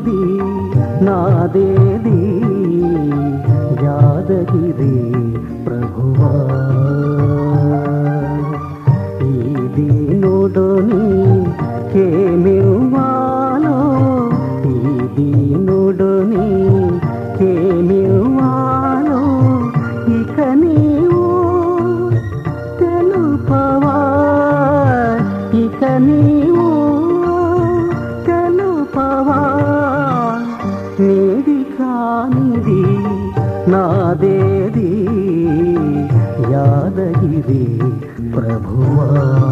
కానిది నాదేది యాదగిరి ప్రభువా ఈ దీనుడుని కేమివ్వాలో ఈ దీనుడుని కేమివ్వాలో ఇక నీవు తెలుపవా ఇక నీవు తెలుపవా నీది కానిది నాదేది యాదగిరి ప్రభువా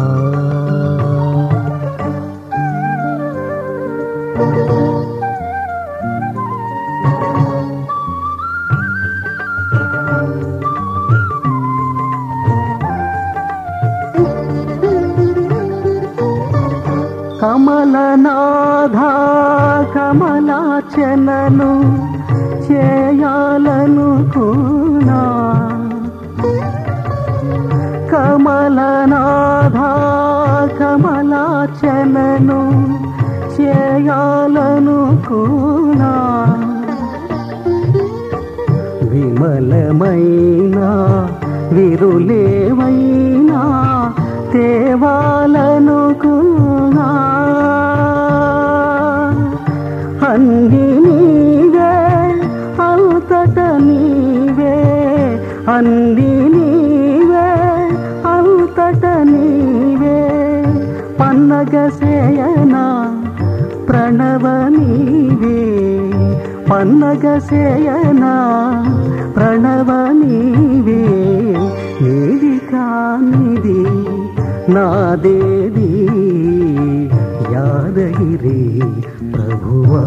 కమలనాథ కమలాచనను చేయాలనుకున్నా కమలనాథ కమలాచనను చేయాలనుకున్నా విమలమైన విరులేవైనా తేవాలనుకున్నా అన్ని నీవే అంతట నీవే అన్ని నీవే అంతట నీవే పన్నగ సేయనా ప్రణవ నీవే పన్నగ సేయనా ప్రణవ నీవే నీది కానిది నాదేది యాదగిరి ప్రభువా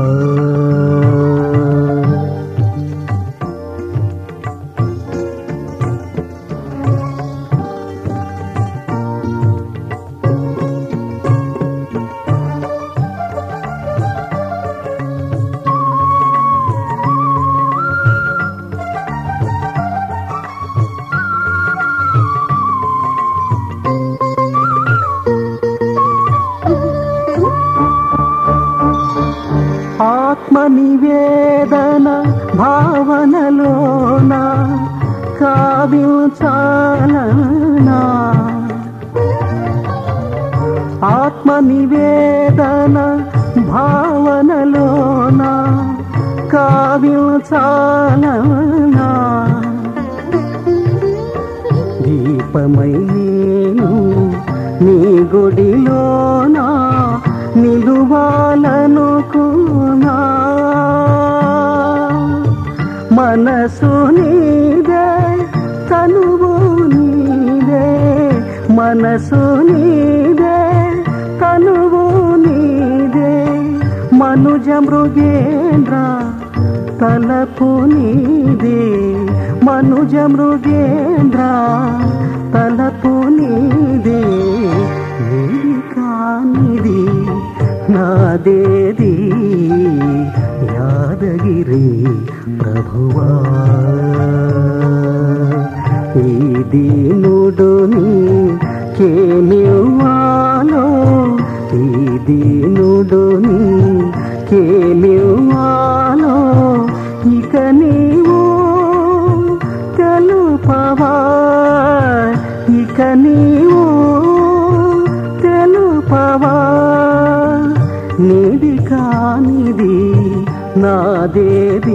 ఆత్మ నివేదన భావనలోన కావించాలనా ఆత్మ నివేదన భావనలోన కావించాలనా దీపమై నేను నీ గుడిలోనా నిలువాలనుకున్నా మనసు నీదే తనువు నీదే మనసు నీదే తనువు నీదే మనుజ మృగేంద్ర తలపు నీదే మనుజ మృగేంద్ర తలపు నీదే నీది కానిది నాదేది యాదగిరి ప్రభువా ఈ దీనుడుని కేమివ్వాలో ఈ దీనుడుని కేమివ్వాలో ఇక నీవు తెలుపవా ఇక నీవు తెలుపవా నీది కానిది నాదేది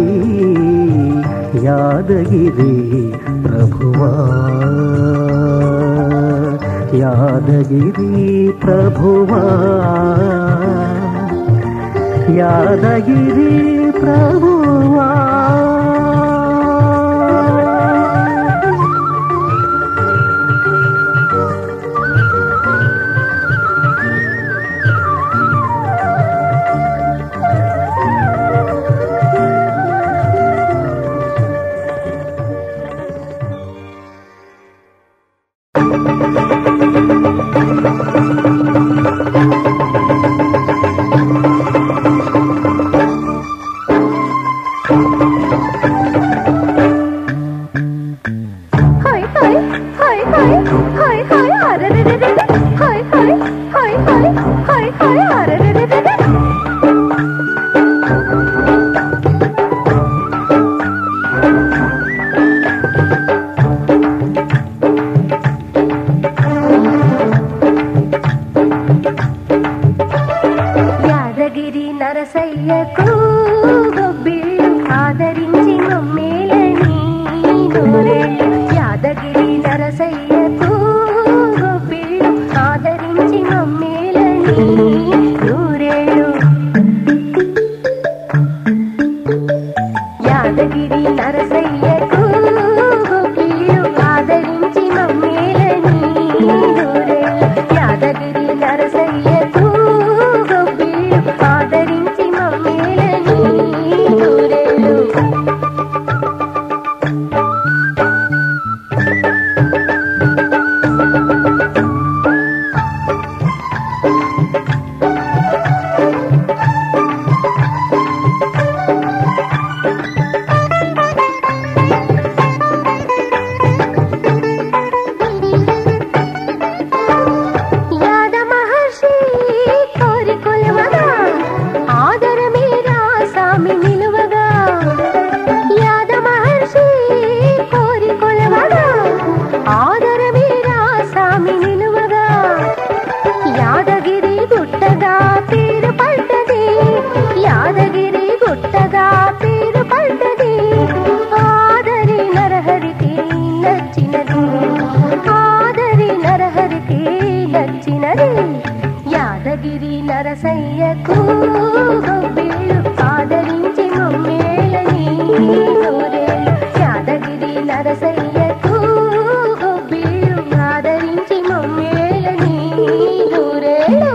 యాదగిరి ప్రభువా యాదగిరి ప్రభువా యాదగిరి ప్రభువా నరసయ్యకు గొబ్బిళ్ళు ఆదరించి మమ్మేలని నూరేళ్ళు యాదగిరి నరసయ్యకు గొబ్బిళ్ళు ఆదరించి మమ్మేలని నూరేళ్ళు యాదగిరి నరసయ్యకు గోపిలు ఆదరించి మమ్మేలని నూరేళ్ళు యాదగిరి నరసయ్యకు గోపిలు ఆదరించి మమ్మేలని నూరేళ్ళు యాద మహర్షి కోరి కొలవగా ఆదరమేరా స్వామి నిలువగా యాద మహర్షి కోరి కొలవగా ఆదరమేరా స్వామి నిలువగా యాదగిరి గుట్టగా పేరు పడ్డది యాదగిరి గుట్టగా పేరు పడ్డది ఆదరి నరహరికి నచ్చినది ఆదరి నరహరికి నచ్చినది యాదగిరి నరసయ్యకు గొబ్బిళ్ళు ఆదరించి మమ్మేలని నూరేళ్ళు యాదగిరి నరసయ్యకు గొబ్బిళ్ళు ఆదరించి మమ్మేలని నూరేళ్ళు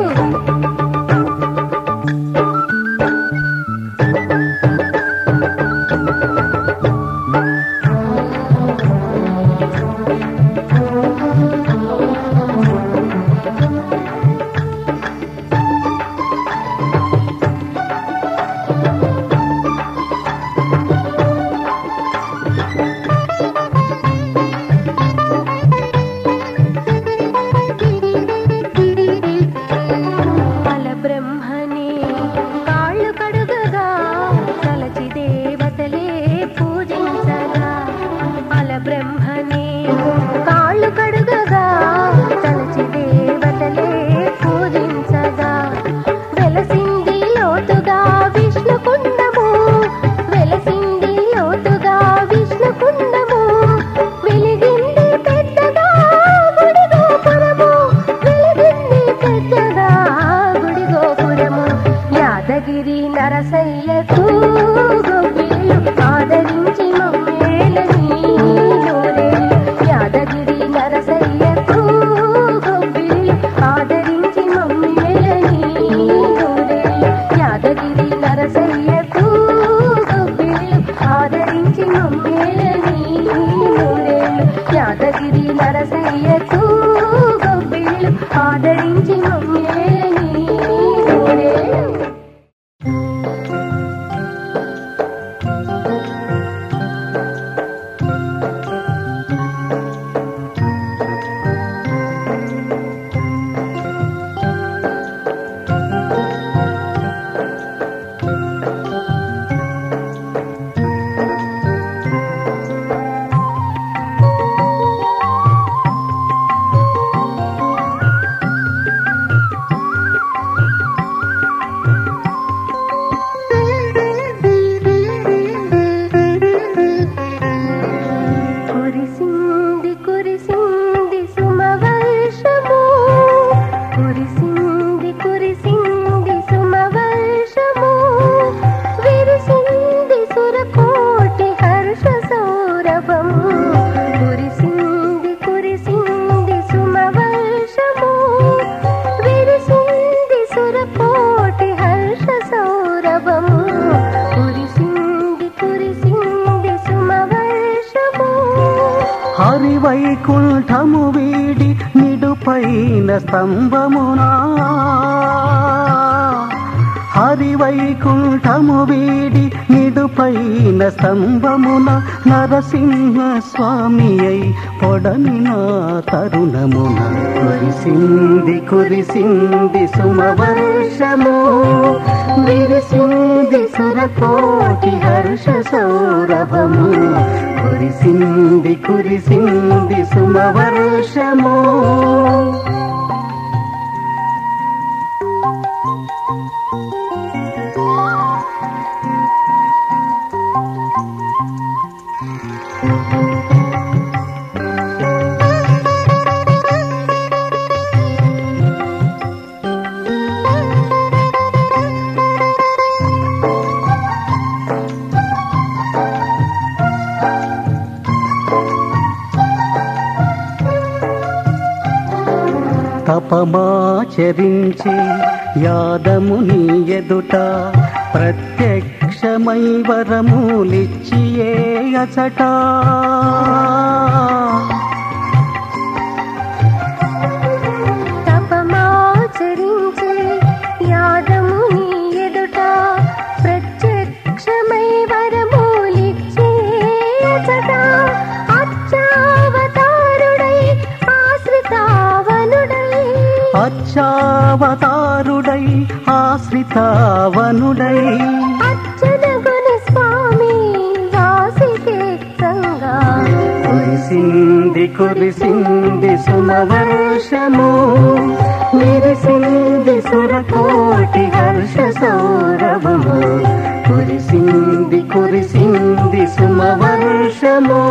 బల బ్రహ్మనే కాళ్ళు కడుగగా తలచి దేవతలే పూజించగా బల బ్రహ్మనే కాళ్ళు కడుగగా తలచి దేవతలే పూజించగా వెలసింది లోతుగా విష్ణు కుండము వెలసింది లోతుగా విష్ణు కుండము వెలిగింది పెద్దగా గుడి గోపురము వెలిగింది పెద్దగా గుడి గోపురము యాదగిరి నరసయ్యకు గోపిలు ఆదరించి మమ్మేలని నూరేళ్ళు యాదగిరి నరసయ్యకు గోపిలు ఆదరించి మమ్మేలని నూరేళ్ళు యాదగిరి నరసయ్యకు గోపిలు ఆదరించి మమ్మేలని నూరేళ్ళు యాదగిరి నరసయ్యకు గోపిలు ఆదరించి మమ్మేలని నూరేళ్ళు కురిసింది కురిసింది సుమవర్షము కురిసింది కురిసింది సుమవర్షము విరిసింది సురకోటి హర్ష సౌరభము కురిసింది కురిసింది సుమవర్షము విరిసింది సురకోటి హర్ష సౌరభము కురిసింది కురిసింది సుమవర్షము హరివైకుంఠము వీడి నిడుపైన స్తంభమునా హరివైకుంఠము వీడి నిడుపైన స్తంభమున నరసింహ స్వామి అయి పొడనిన తరుణమున కురిసింది కురిసింది సుమవర్షము విరిసింది సురకోటి హర్ష సౌరభము కురిసింది కురిసింది సుమవర్షము తపమాచరించి యాదముని ఎదుట ప్రత్యక్షమై వరములిచ్చియే అచట తపమాచరించి యాదముని ఎదుట ప్రత్యక్షమై వరమూలిచ్చే అచట అచ్చావతారుడై ఆశ్రితావనుడై అచ్చావతారుడై ఆశ్రితావనుడై అచ్చనగుని స్వామి రాసికేత్తంగా కురిసింది కురిసింది సుమవర్షము విరిసింది సురకోటి హర్ష సౌరభము కురిసింది కురిసింది సుమవర్షము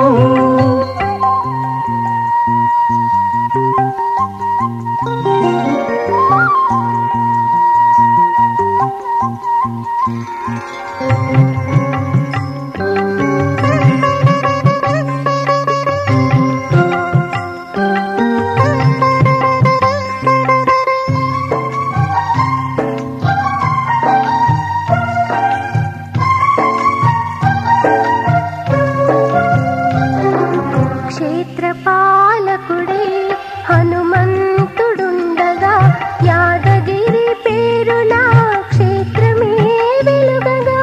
క్షేత్రపాలకుడై హనుమంతుడుండగా యాదగిరి పేరున క్షేత్రమే వెలుగగా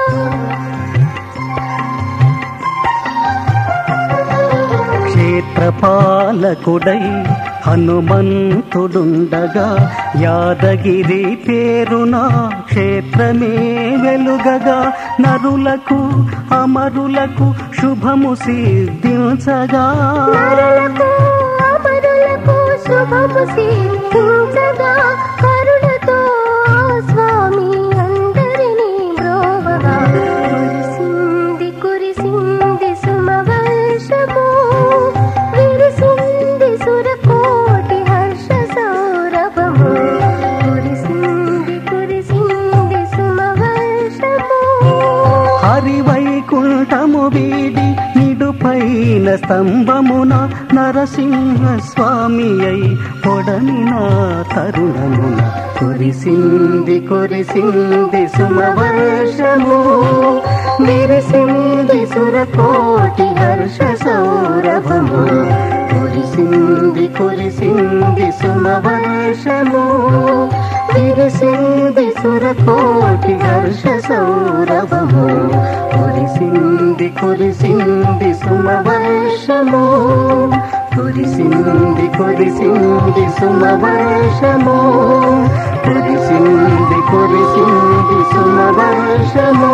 క్షేత్రపాలకుడై హనుమంతుడుండగా యాదగిరి పేరున క్షేత్రమే వెలుగగా నరులకు అమరులకు శుభము సిద్ధించగా నరులకు అమరులకు శుభము సిద్ధించగా కరుణతో ఆ స్వామి అందరినీ బ్రోవగా కురిసింది కురిసింది సుమవర్షము విరిసింది సురకోటి హర్ష సౌరభము కురిసింది కురిసింది సుమవర్షము హరివైకుంఠము వీడి నిడుపైన స్తంభమున నరసింహ స్వామి అయి పొడనిన తరుణమున కురిసింది కురిసింది సుమవర్షము విరిసింది సురకోటి హర్ష సౌరభము కురిసింది కురిసింది సుమవర్షము విరిసింది సురకోటి హర్ష సౌరభము కురిసింది కురిసింది సుమవర్షము కురిసింది కురిసింది సుమవర్షము కురిసింది కురిసింది సుమవర్షము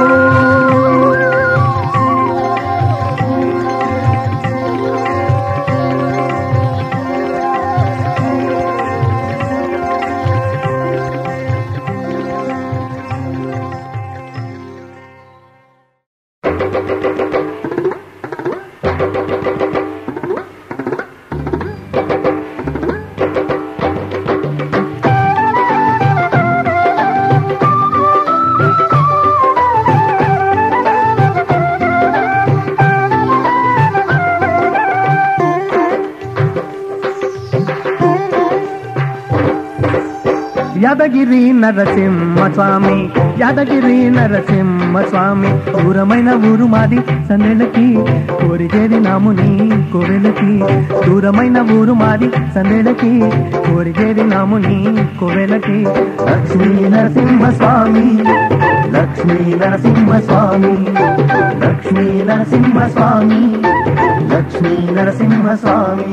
యాదగిరి నరసింహ స్వామి యాదగిరి నరసింహ స్వామి దూరమైన ఊరు మాది సందేళ్ళకి కోరిచేది నాముని కోవెలకి దూరమైన ఊరు మాది సందేళ్ళకి కోరిచేది నాముని కోవెలకి లక్ష్మీ నరసింహ స్వామి లక్ష్మీ నరసింహ స్వామి లక్ష్మీ నరసింహ స్వామి లక్ష్మీ నరసింహ స్వామి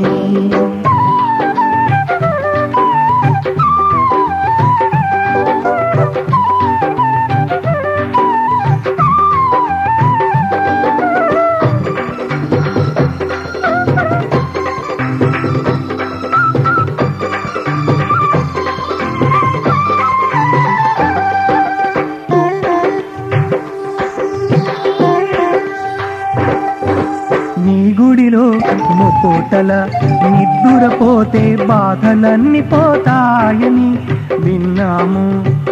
ముపోటల నిద్దురపోతే బాధలన్నీ పోతాయని విన్నాము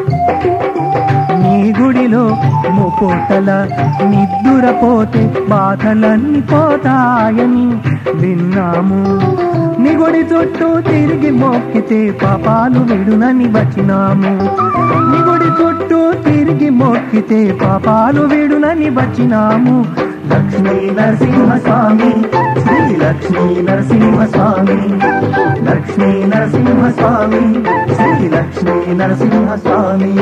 నీ గుడిలో ముపోటల నిద్దురపోతే బాధలన్నీ పోతాయని విన్నాము నీ గుడి చుట్టూ తిరిగి మొక్కితే పాపాలు విడునని వచ్చినాము నీ గుడి చుట్టూ తిరిగి మొక్కితే పాపాలు విడునని వచ్చినాము లక్ష్మీ నరసింహ స్వామి శ్రీ లక్ష్మీ నరసింహ స్వామి లక్ష్మీ నరసింహ స్వామి శ్రీ లక్ష్మీ నరసింహ స్వామి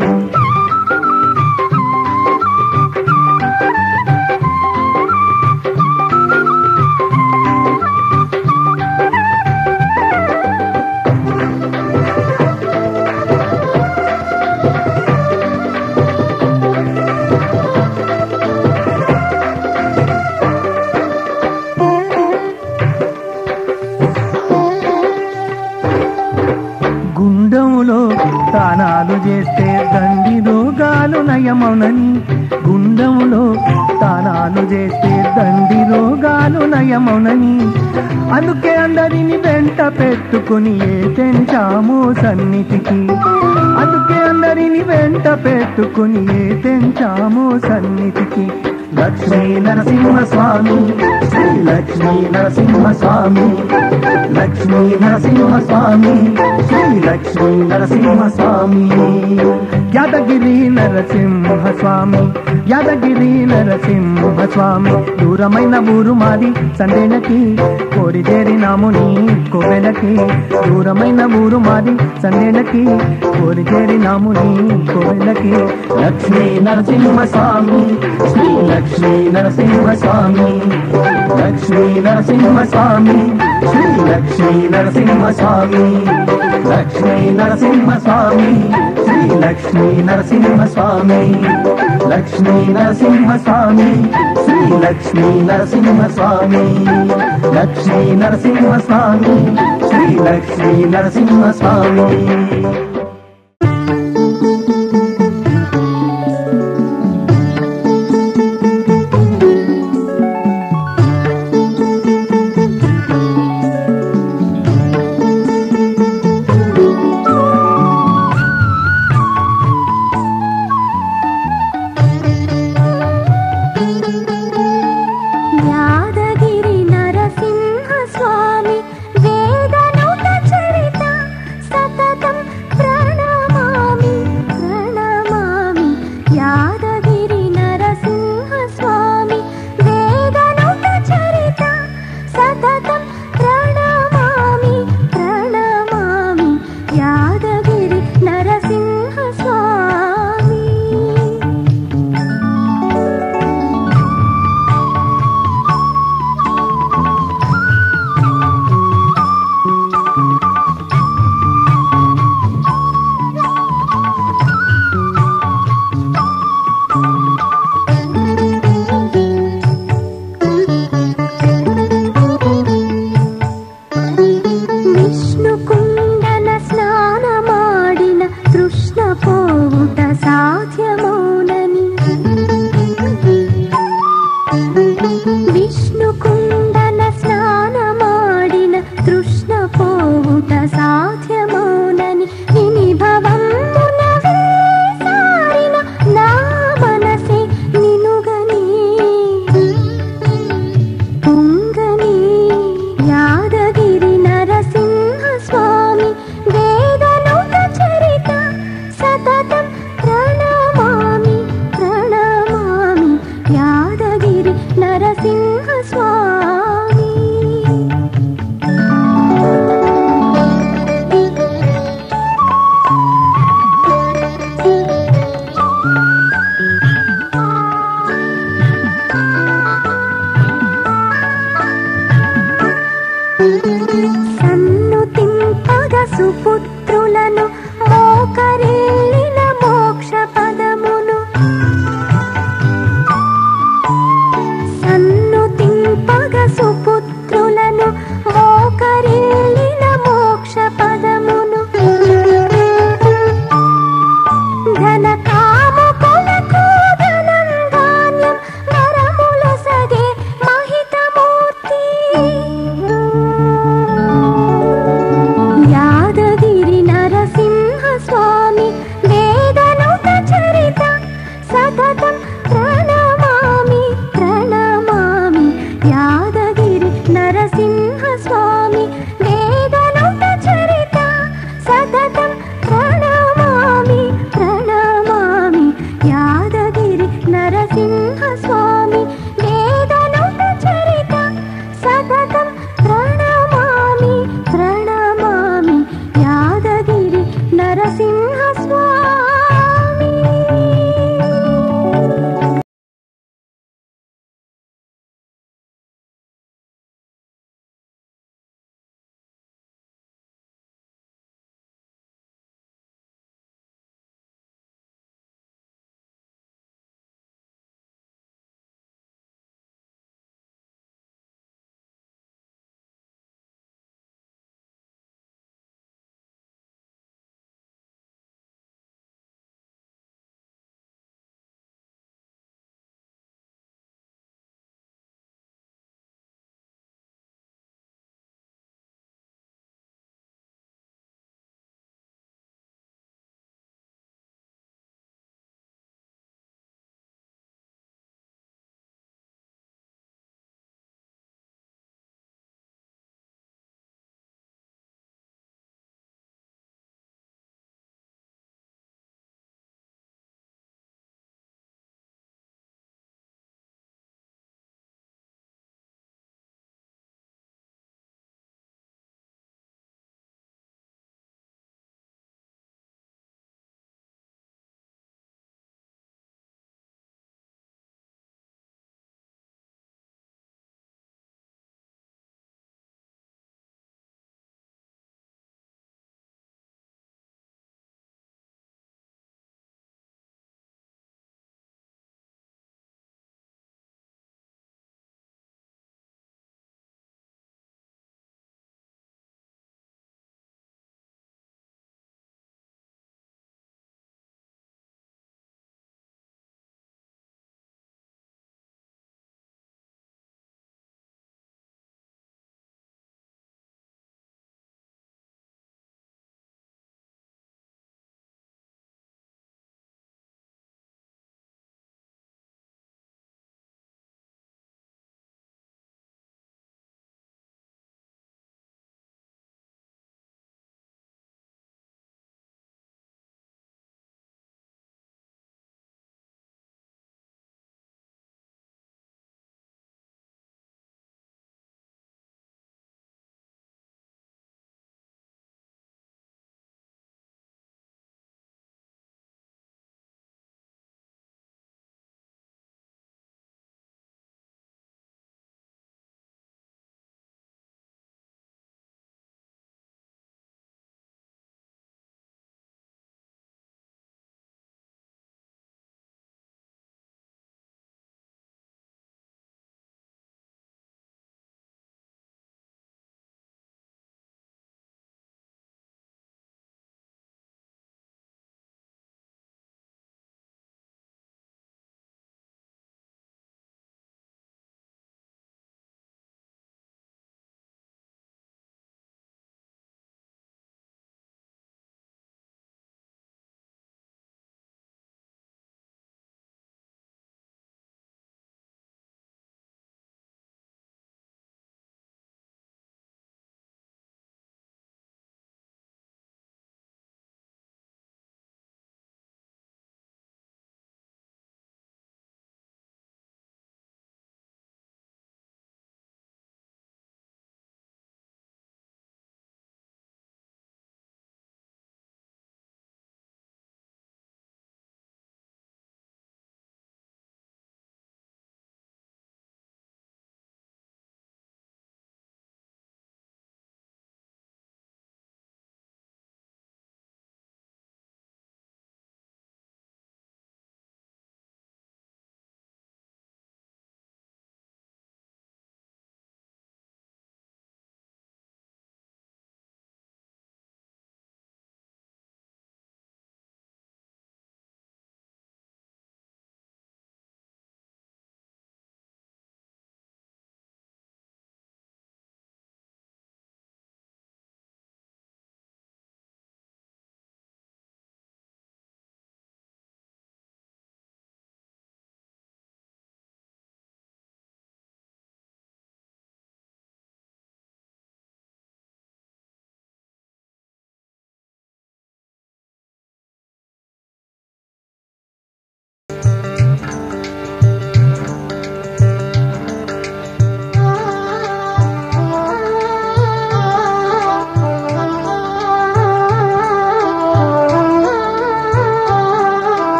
గుండములో తానాలు చేస్తే దండి రోగాలు నయమౌనని గుండములో తానాలు చేస్తే దండి రోగాలు నయమౌనని అందుకే అందరిని వెంట పెట్టుకుని ఏ తెంచాము సన్నిధికి అందుకే అందరిని వెంట పెట్టుకుని ఏ తెంచాము సన్నిధికి లక్ష్మీ నరసింహ స్వామి శ్రీ లక్ష్మీ నరసింహ స్వామి లక్ష్మీ నరసింహ స్వామి శ్రీ లక్ష్మీ నరసింహ స్వామి యాదగిరి నరసింహ స్వామి యాదగిరి నరసింహ స్వామి దూరమైన ఊరు మాది సందేలకి కోరి చేరినాము నీ కోవెలకి దూరమైన ఊరు మాది సందేలకి కోరి చేరినాము నీ కోవెలకి లక్ష్మీ నరసింహ స్వామి శ్రీ లక్ష్మీ నరసింహ స్వామి లక్ష్మీ నరసింహ స్వామి శ్రీ లక్ష్మీ నరసింహ స్వామి లక్ష్మీ నరసింహ స్వామి శ్రీ లక్ష్మీ నరసింహ స్వామి లక్ష్మీ నరసింహ స్వామి శ్రీ లక్ష్మీ నరసింహ స్వామి లక్ష్మీ నరసింహ స్వామి శ్రీ లక్ష్మీ నరసింహ స్వామి యాదగిరి నరసింహ స్వామి వేదనుత చరిత సతతం ప్రణమామి ప్రణమామి యాదగిరి నరసింహ స్వామి వేదనుత చరిత సతతం ప్రణమామి ప్రణమామి యాదగిరి నరసింహ స్వామి విష్ణు కుండల స్నానమాడిన కృష్ణ పోవుట సాధ్యమౌనని విష్ణు కుండల స్నానమాడిన కృష్ణ పోవుట సాధ్యమౌనని విని భవమున వేసారిన నా మనసే నినుగని తుంగని యాదగిరి నరసింహ స్వామి వేదనుత చరిత సతతం ప్రణమామి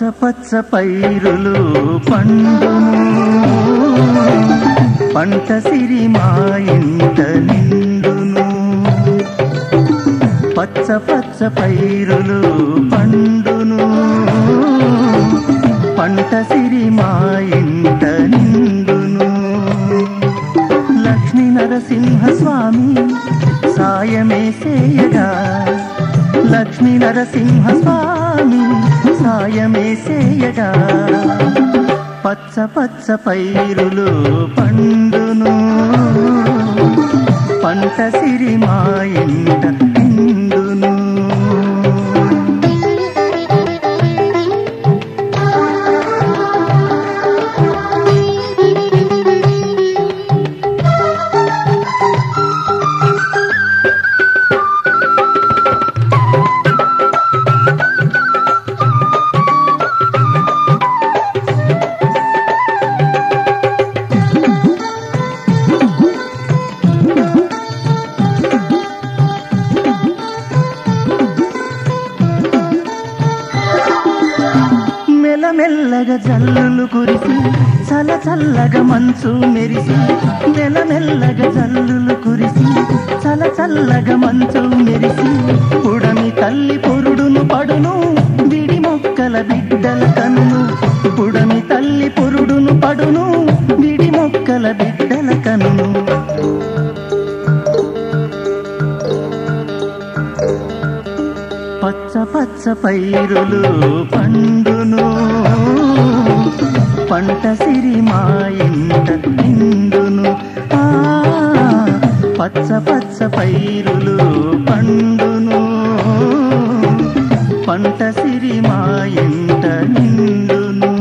పచ్చ పైరులు పండును పంట సిరి మా ఇంట నిండును పచ్చ పచ్చ పైరులు పండును పంట సిరి మా ఇంట నిండును లక్ష్మీ నరసింహ స్వామి సాయమే సేయగా లక్ష్మీ నరసింహ స్వామి సాయమే సేయగా పచ్చ పచ్చ పైరులు పండును పంట సిరి మా ఇంట నిండును మెల్లమెల్లగా జల్లులు కురిసి చల్ల చల్లగా మంచు మెరిసి మెల్లమెల్లగా జల్లులు కురిసి చల్ల చల్లగా మంచు మెరిసి పుడమి తల్లి పొరుడును పడును విడి మొక్కల బిడ్డల కన్ను పుడమి తల్లి పొరుడును పడును విడి మొక్కల బిడ్డల కన్ను పచ్చ పచ్చ పైరులు పండును పంట సిరి మా ఇంట నిండును ఆ, పచ్చ పచ్చ పైరులు పండును పంట సిరి మా ఇంట నిండును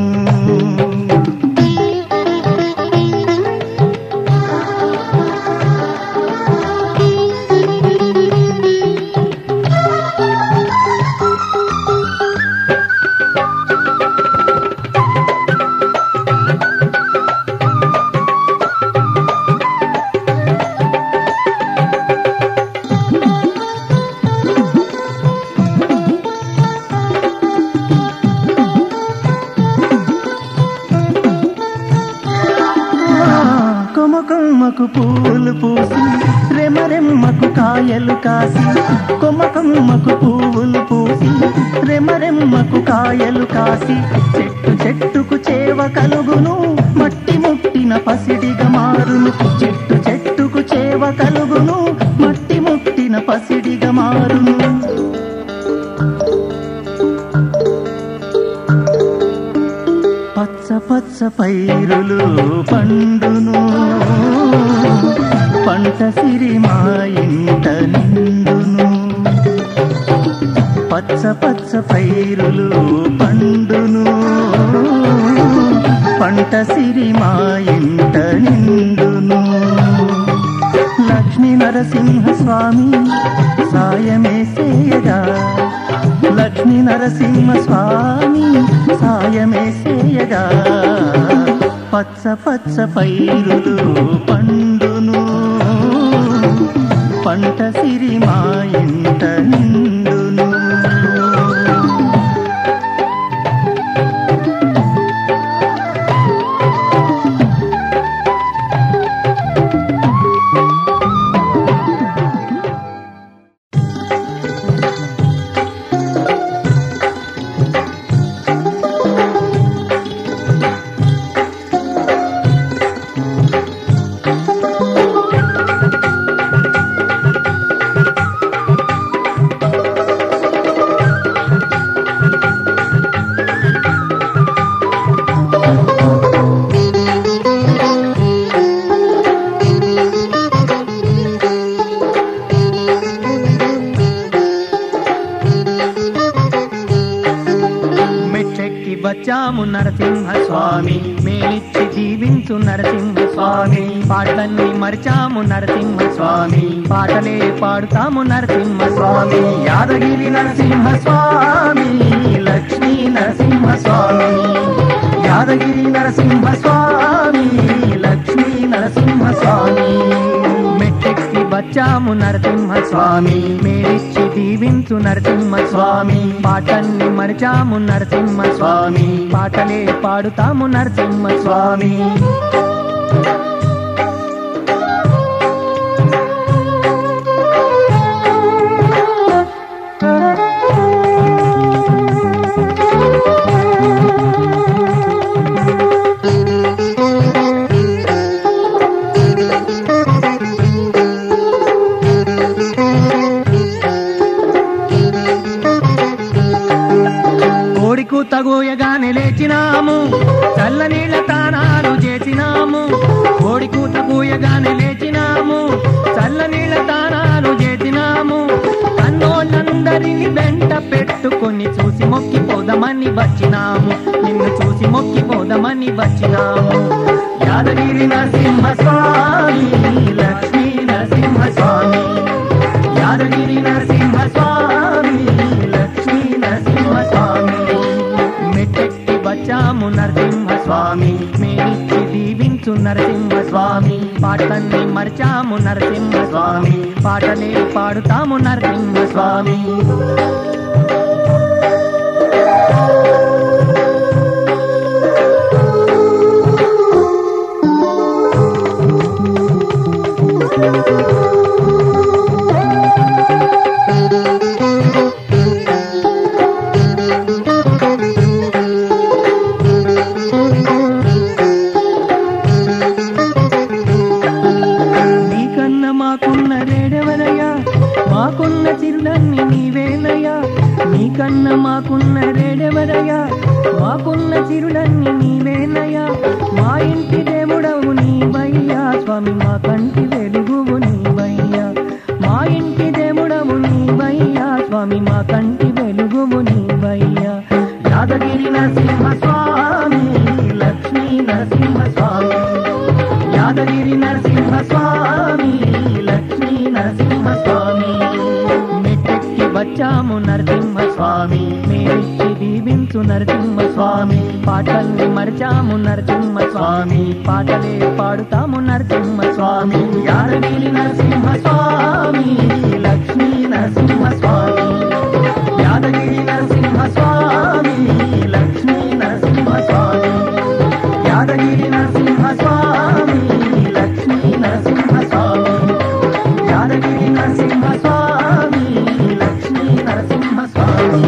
కొమ్మ కొమ్మకు పువ్వులు పూసి రెమరెమ్మకు కాయలు కాసి కొమ్మ కొమ్మకు పువ్వులు పూసి రెమరెమ్మకు కాయలు కాసి చెట్టు చెట్టుకు చేవ కలుగును మట్టి ముట్టిన పసిడిగా మారును చెట్టు చెట్టుకు చేవ కలుగును మట్టి ముట్టిన పసిడిగా మారును పచ్చ పచ్చ పైరులు పండును పంట సిరి మా ఇంట నిండును పచ్చ పచ్చ పైరులు పండును పంట సిరి మా ఇంట నిండును లక్ష్మీ నరసింహ స్వామి సాయమే సేయగా లక్ష్మీ నరసింహ స్వామి సాయమే సేయగా పచ్చ పచ్చ పైరులు పండును పంట సిరి మా ఇంట నిండును మెట్టెక్కి వచ్చాము నరసింహ స్వామి మేలిచ్చి జీవించు నరసింహ స్వామి పాటలన్నీ మరిచాము నరసింహ స్వామి పాటలే పాడుతాము నరసింహ స్వామి యాదగిరి నరసింహ స్వామి లక్ష్మీ నరసింహ స్వామి యాదగిరి నరసింహ స్వామి లక్ష్మీ నరసింహ స్వామి మెట్టెక్కి వచ్చాము ఇచ్చాము నరసింహ స్వామి మేడిచ్చి దీవించు నరసింహ స్వామి పాటల్ని మరిచాము నరసింహ స్వామి పాటలే పాడుతాము నరసింహ స్వామి కోడికు తగోయగానే లేచినాము చల్ల నీళ్ళ తానాలు చేసినాము కోడికు తగోయగానే లేచినాము చల్ల నీళ్ళ తానాలు చేసినాము కన్నోళ్ళందరిని వెంట పెట్టుకొని చూసి మొక్కిపోదామని వచ్చినాము నిన్ను చూసి మొక్కిపోదామని వచ్చినాము యాదగిరి నరసింహ స్వామి లక్ష్మీ నరసింహ స్వామి యాదగిరి నరసింహ స్వామి లక్ష్మీ నరసింహ స్వామి మెట్టెట్టి వచ్చాము నరసింహ స్వామి మేనిచ్చి దీవించు నరసింహ స్వామి పాటల్ని మరిచాము నరసింహ స్వామి పాటలే పాడుతాము నరసింహ స్వామి నీకన్న మాకున్న రేడెవరయ్యా మాకున్న చిరులన్నీ నీవేనయ్యా నీకన్న మాకున్న రేడెవరయ్యా మాకున్న చిరులన్నీ నీవేనయ్యా మా ఇంటి దేవుడవు నీవయ్యా స్వామి మా కంటి వెలుగువు నీవయ్యా మా ఇంటి దేవుడవు నీవయ్యా స్వామి మా కంటి వెలుగువు నీవయ్యా యాదగిరి నరసింహ స్వామి లక్ష్మీ నరసింహ స్వామి యాదగిరి నరసింహ స్వామి లక్ష్మీ నరసింహ స్వామి మెట్టెక్కి వచ్చాము నరసింహ స్వామి మేరిచ్చి దీవించు నరసింహ స్వామి పాటల్ని మరిచాము నరసింహ స్వామి పాటలే పాడుతాము నరసింహ స్వామి యాదగిరి నరసింహ స్వామి లక్ష్మీ నరసింహ స్వామి యాదగిరి నరసింహ స్వామి లక్ష్మీ నరసింహ స్వామి యాదగిరి నరసింహ స్వామి లక్ష్మీ నరసింహ స్వామి యాదగిరి నరసింహ స్వామి లక్ష్మీ నరసింహ స్వామి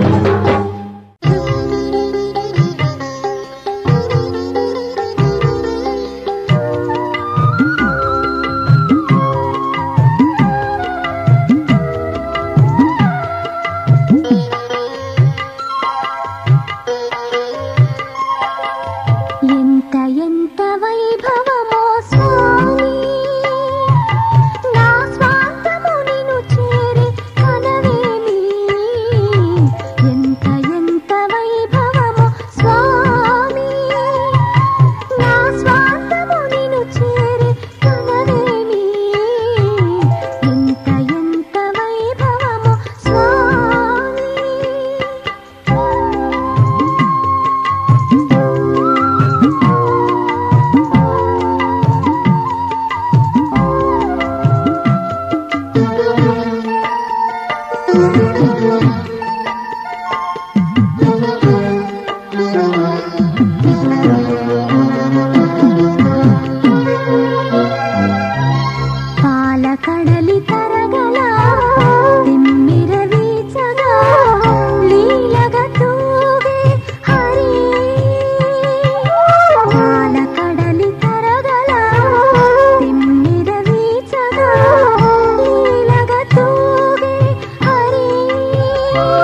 ఎంత ఎంత వైభవమో స్వామి నా స్వార్థము నిన్ను చేరి కనవేమి ఎంత ఎంత వైభవమో స్వామి నా స్వార్థము నిన్ను చేరి కనవేమి ఎంత ఎంత వైభవమో స్వామి పాలకడలి తరగల తిమ్మిర వీచగా లీలగ తూగే హరి పాలకడలి తరగల తిమ్మిర వీచగా లీలగ తూగే హరి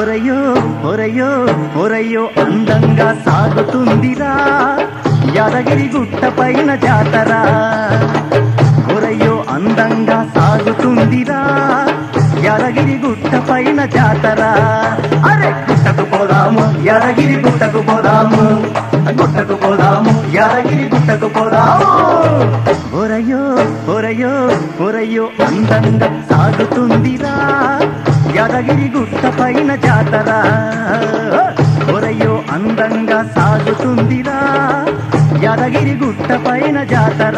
ఒరయో ఒరయో ఒరయో అందంగా సాగుతుందిరా యాదగిరి గుట్ట పైన జాతర ఒరయో అందంగా సాగుతుందిరా యాదగిరి గుట్ట పైన జాతర అరే గుట్టకు పోదాము యాదగిరి గుట్టకు పోదాము గుట్టకు పోదాము యాదగిరి గుట్టకు పోదాము ఒరయో ఒరయో ఒరయో అందంగా సాగుతుందిరా యాదగిరి గుట్ట పైన జాతర ఒరయో అందంగా సాగుతుందిరా యాదగిరి గుట్ట పైన జాతర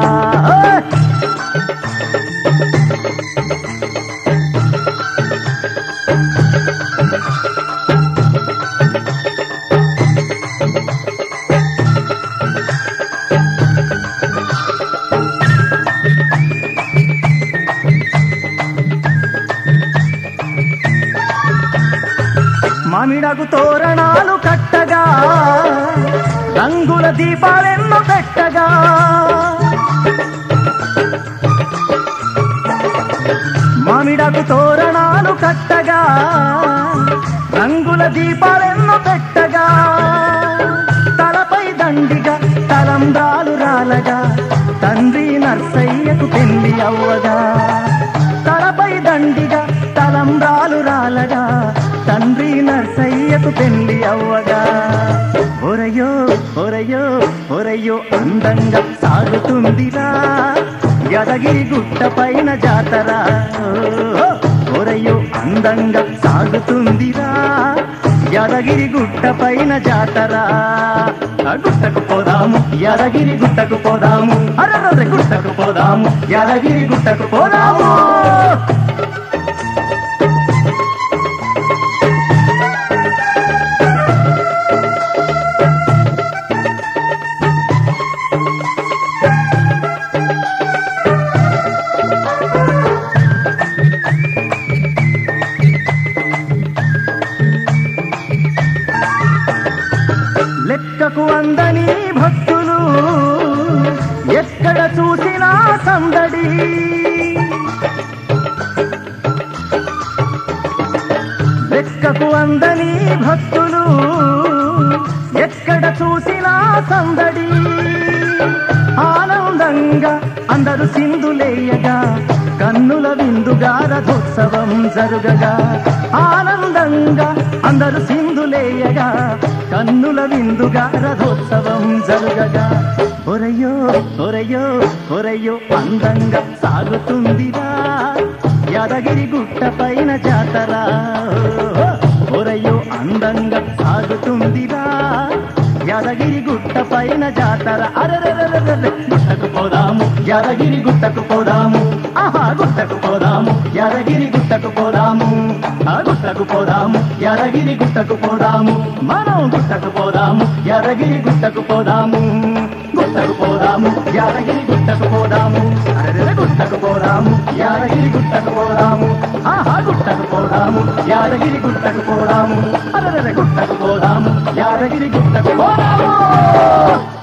మామిడకు తోరణాలు కట్టగా రంగుల దీపాలెన్నో పెట్టగా మామిడకు తోరణాలు కట్టగా రంగుల దీపాలెన్నో పెట్టగా తలపై దండిగా తలంబ్రాలు రాలగా తండ్రి నర్సయ్యకు పెళ్లి అవ్వగా తలపై దండిగా తలంబ్రాలు రాలగా తండ్రి నర్సయ్యకు పెళ్లి అవ్వగా ఒరయో ఒరయో ఒరయో అందంగా సాగుతుందిరా యదగిరి గుట్ట పైన జాతర ఓ, ఒరయో అందంగా సాగుతుందిరా యాదగిరి గుట్ట పైన జాతర ఆ గుట్టకు పోదాము యాదగిరి గుట్టకు పోదాము అరరే గుట్టకు పోదాము యాదగిరి గుట్టకు పోదాము లెక్కకు అందని భక్తులు ఎక్కడ చూసినా సందడి లెక్కకు అందని భక్తులు ఎక్కడ చూసినా సందడి ఆనందంగా అందరూ సింధులేయగా కన్నుల విందుగా రథోత్సవం జరుగగా ఆనందంగా అందరూ సింధులేయగా కన్నుల విందుగా రథోత్సవం జరుగగా ఒరయో ఒరయో ఒరయో అందంగా సాగుతుందిరా యాదగిరి గుట్ట పైన జాతర ఒరయో అందంగా సాగుతుందిరా యాదగిరి గుట్ట పైన జాతర అరెరెరెరెరె గుట్టకు పోదాము యాదగిరి గుట్టకు పోదాము ఆహా గుట్టకు పోదాము యాదగిరి గుట్టకు పోదాము ఆ గుట్టకు పోదాము యాదగిరి గుట్టకు పోదాము మనం గుట్టకు పోదాము యాదగిరి గుట్టకు పోదాము గుట్టకు పోదాము యాదగిరి గుట్టకు పోదాము అరెరెరె గుట్టకు పోదాము యాదగిరి గుట్టకు పోదాము ఆహా గుట్టకు పోదాము యాదగిరి గుట్టకు పోదాము అరెరెరె గుట్టకు పోదాము యాదగిరి గుట్టకు పోదాము